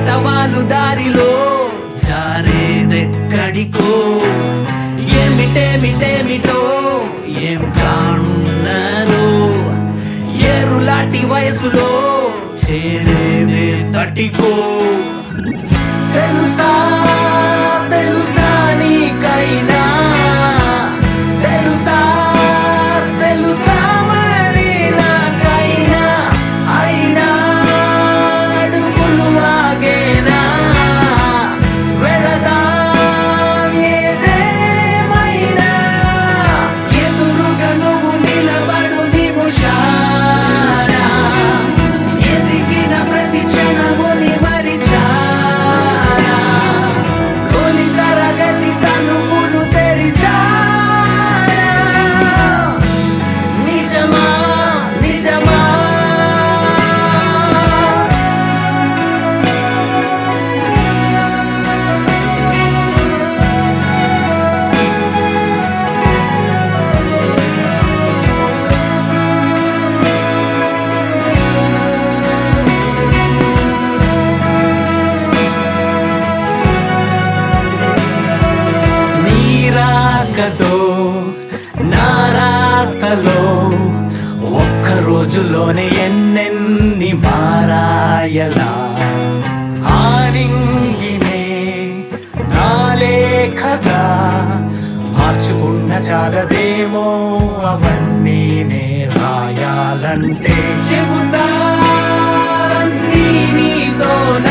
పడవాలు దారిలో జారేదెక్కడికో ఏమిటేమిటేమిటో ఏం కానున్నదో ఏరులాంటి వయసులో చేరేదే తటికో తెలుసా తెలుసా నీకైనా తెలుసా తెలుసా మరి నాకైనా అయినా అడుగులు ఆగేనా వెళదాం ఏదేమైనా ఎదురుగా నువ్వు నిలబడు నిముషారా ఎదిగిన ప్రతి క్షణముని మరిచారా తొలి తరగతి తలుపులు తెరిచారా నిజమా నిజమా నీరాకతో నారాతలో ఒక్క రోజులోనే ఎన్నెన్ని మారాయలా ఆనింగినే నాలేఖగా మార్చుకున్న చాలదేమో అవన్నీ నే రాయాలంటే చెబుతా నీ నీతో